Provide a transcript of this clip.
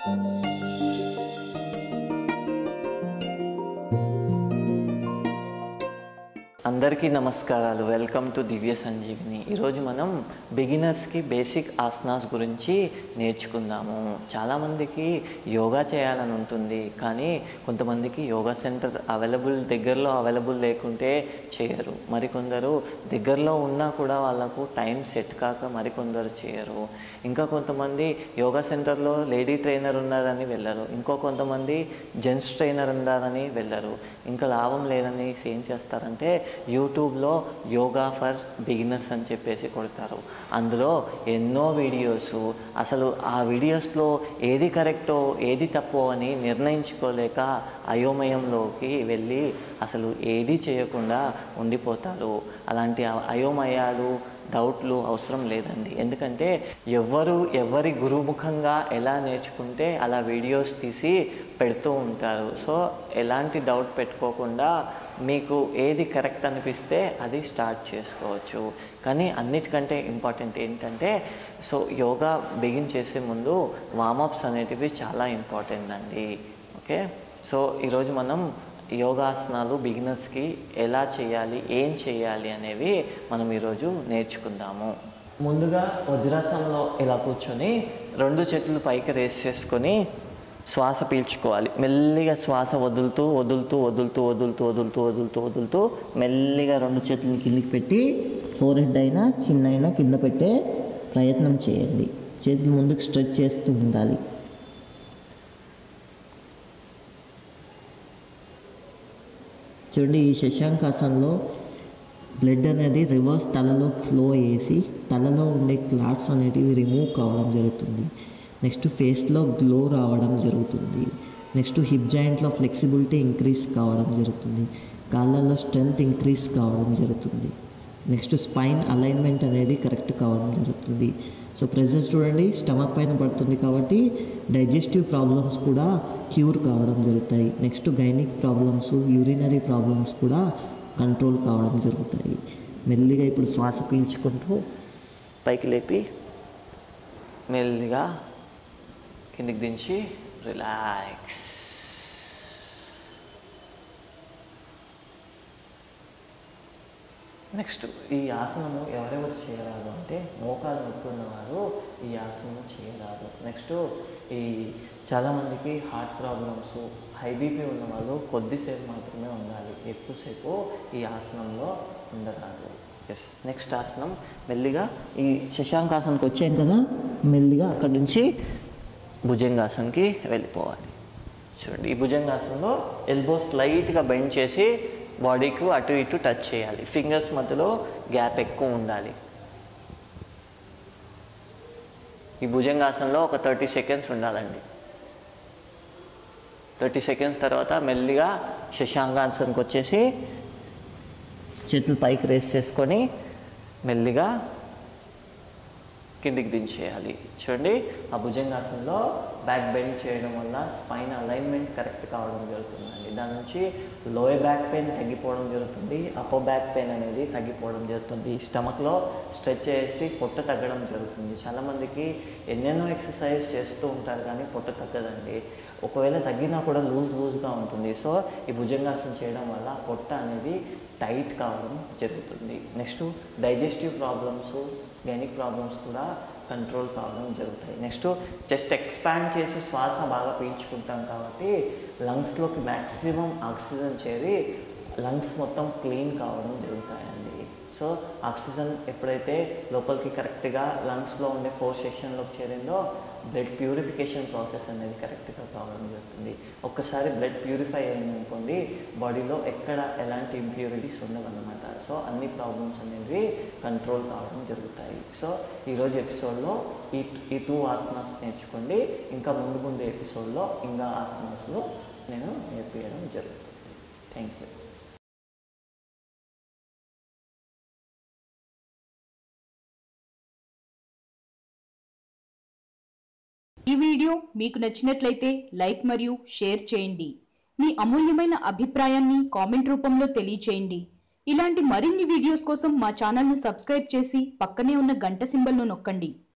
అందరికీ నమస్కారాలు welcome to దివ్య సంజీవిని ఈరోజు మనం బిగినర్స్కి బేసిక్ ఆసనాస్ గురించి నేర్చుకుందాము చాలామందికి యోగా చేయాలని ఉంటుంది కానీ కొంతమందికి యోగా సెంటర్ అవైలబుల్ దగ్గరలో అవైలబుల్ లేకుంటే చేయరు మరికొందరు దగ్గరలో ఉన్నా కూడా వాళ్ళకు టైం సెట్ కాక మరికొందరు చేయరు ఇంకా కొంతమంది యోగా సెంటర్లో లేడీ ట్రైనర్ ఉన్నారని వెళ్ళరు ఇంకో కొంతమంది జెంట్స్ ట్రైనర్ ఉన్నారని వెళ్ళరు ఇంకా లాభం లేదని ఏం చేస్తారంటే యూట్యూబ్లో యోగా ఫర్ బిగినర్స్ అని చెప్పేసి కొడతారు అందులో ఎన్నో వీడియోస్ అసలు ఆ వీడియోస్లో ఏది కరెక్టో ఏది తప్పో అని నిర్ణయించుకోలేక అయోమయంలోకి వెళ్ళి అసలు ఏది చేయకుండా ఉండిపోతారు అలాంటి అయోమయాలు డౌట్లు అవసరం లేదండి ఎందుకంటే ఎవరు ఎవరి గురుముఖంగా ఎలా నేర్చుకుంటే అలా వీడియోస్ తీసి పెడుతూ ఉంటారు సో ఎలాంటి డౌట్ పెట్టుకోకుండా మీకు ఏది కరెక్ట్ అనిపిస్తే అది స్టార్ట్ చేసుకోవచ్చు కానీ అన్నిటికంటే ఇంపార్టెంట్ ఏంటంటే సో యోగా బిగిన్ చేసే ముందు వామప్స్ అనేటివి చాలా ఇంపార్టెంట్ అండి ఓకే సో ఈరోజు మనం యోగాసనాలు బిగినర్స్కి ఎలా చేయాలి ఏం చేయాలి అనేవి మనం ఈరోజు నేర్చుకుందాము ముందుగా వజ్రాసనంలో ఇలా కూర్చొని రెండు చేతులు పైకి రేస్ చేసుకొని శ్వాస పీల్చుకోవాలి మెల్లిగా శ్వాస వదులుతూ వదులుతూ వదులుతూ వదులుతూ వదులుతూ వదులుతూ వదులుతూ మెల్లిగా రెండు చేతులు కిందికి పెట్టి ఫోర్ హెడ్ అయినా చిన్న అయినా కింద పెట్టే ప్రయత్నం చేయండి చేతులు ముందుకు స్ట్రెచ్ చేస్తూ ఉండాలి చూడండి ఈ శశాంకాసంలో బ్లడ్ అనేది రివర్స్ తలలో ఫ్లో వేసి తలలో ఉండే క్లాట్స్ అనేటివి రిమూవ్ కావడం జరుగుతుంది నెక్స్ట్ ఫేస్లో గ్లో రావడం జరుగుతుంది నెక్స్ట్ హిప్ జాయింట్లో ఫ్లెక్సిబిలిటీ ఇంక్రీజ్ కావడం జరుగుతుంది కాళ్ళల్లో స్ట్రెంగ్త్ ఇంక్రీజ్ కావడం జరుగుతుంది నెక్స్ట్ స్పైన్ అలైన్మెంట్ అనేది కరెక్ట్ కావడం జరుగుతుంది సో ప్రెజర్ చూడండి స్టమక్ పైన పడుతుంది కాబట్టి డైజెస్టివ్ ప్రాబ్లమ్స్ కూడా క్యూర్ కావడం జరుగుతాయి next gynaec problems urinary problems కూడా కంట్రోల్ కావడం జరుగుతాయి మెల్లిగా ఇప్పుడు శ్వాస పీల్చుకుంటూ పైకి లేపి మెల్లిగా కిందికి దించి రిలాక్స్ నెక్స్ట్ ఈ ఆసనము ఎవరెవరు చేయరాదు అంటే మోకాలు నొప్పి ఉన్నవారు ఈ ఆసనము చేయరాదు నెక్స్ట్ ఈ చాలామందికి హార్ట్ ప్రాబ్లమ్స్ హై బీపీ ఉన్న వాళ్ళు కొద్దిసేపు మాత్రమే ఉండాలి ఎక్కువసేపు ఈ ఆసనంలో ఉండరాదు ఎస్ నెక్స్ట్ ఆసనం మెల్లిగా ఈ శశాంకాసనకి వచ్చాం కదా మెల్లిగా అక్కడి నుంచి భుజంగాసనకి వెళ్ళిపోవాలి చూడండి ఈ భుజంగాసనంలో ఎల్బోస్ లైట్గా బెండ్ చేసి బాడీకి అటు ఇటు టచ్ చేయాలి ఫింగర్స్ మధ్యలో గ్యాప్ ఎక్కువ ఉండాలి ఈ భుజంగాసనంలో ఒక థర్టీ సెకండ్స్ ఉండాలండి థర్టీ సెకండ్స్ తర్వాత మెల్లిగా శశాంకాసనకి వచ్చేసి చేతులు పైకి రేస్ చేసుకొని మెల్లిగా కిందికి దించేయాలి చూడండి ఆ భుజంగాసనంలో బ్యాక్ బెండ్ చేయడం వల్ల స్పైన్ అలైన్మెంట్ కరెక్ట్ కావడం జరుగుతుందండి దాని నుంచి లోయర్ బ్యాక్ పెయిన్ తగ్గిపోవడం జరుగుతుంది అప్పర్ బ్యాక్ పెయిన్ అనేది తగ్గిపోవడం జరుగుతుంది స్టమక్లో స్ట్రెచ్ చేసి పొట్ట తగ్గడం జరుగుతుంది చాలామందికి ఎన్నెన్నో ఎక్సర్సైజ్ చేస్తూ ఉంటారు కానీ పొట్ట తగ్గదండి ఒకవేళ తగ్గినా కూడా లూజ్ లూజ్గా ఉంటుంది సో ఈ భుజంగాసనం చేయడం వల్ల పొట్ట అనేది టైట్ కావడం జరుగుతుంది next digestive problems gynaec problems కూడా కంట్రోల్ కావడం జరుగుతాయి నెక్స్ట్ జస్ట్ ఎక్స్పాండ్ చేసి శ్వాస బాగా పీల్చుకుంటాం కాబట్టి లంగ్స్లోకి మ్యాక్సిమం ఆక్సిజన్ చేరి లంగ్స్ మొత్తం క్లీన్ కావడం జరుగుతాయండి సో ఆక్సిజన్ ఎప్పుడైతే లోపలికి కరెక్ట్గా లంగ్స్లో ఉండే ఫోర్ సెక్షన్లోకి చేరిందో బ్లడ్ ప్యూరిఫికేషన్ ప్రాసెస్ అనేది కరెక్ట్గా కావడం జరుగుతుంది ఒక్కసారి బ్లడ్ ప్యూరిఫై అయిందనుకోండి బాడీలో ఎక్కడ ఎలాంటి ఇంప్యూరిటీస్ ఉండవన్నమాట సో అన్ని ప్రాబ్లమ్స్ అనేవి కంట్రోల్ కావడం జరుగుతాయి సో ఈరోజు ఎపిసోడ్లో ఈ ఈ టూ ఆసనాస్ నేర్చుకోండి ఇంకా ముందు ముందు ఎపిసోడ్లో ఇంకా ఆసనాస్లో నేను నేర్పించడం జరుగుతుంది థ్యాంక్ యూ ఈ వీడియో మీకు నచ్చినట్లయితే లైక్ మరియు షేర్ చేయండి మీ అమూల్యమైన అభిప్రాయాన్ని కామెంట్ రూపంలో తెలియచేయండి ఇలాంటి మరిన్ని వీడియోస్ కోసం మా ఛానల్ను సబ్స్క్రైబ్ చేసి పక్కనే ఉన్న గంట సింబల్ను నొక్కండి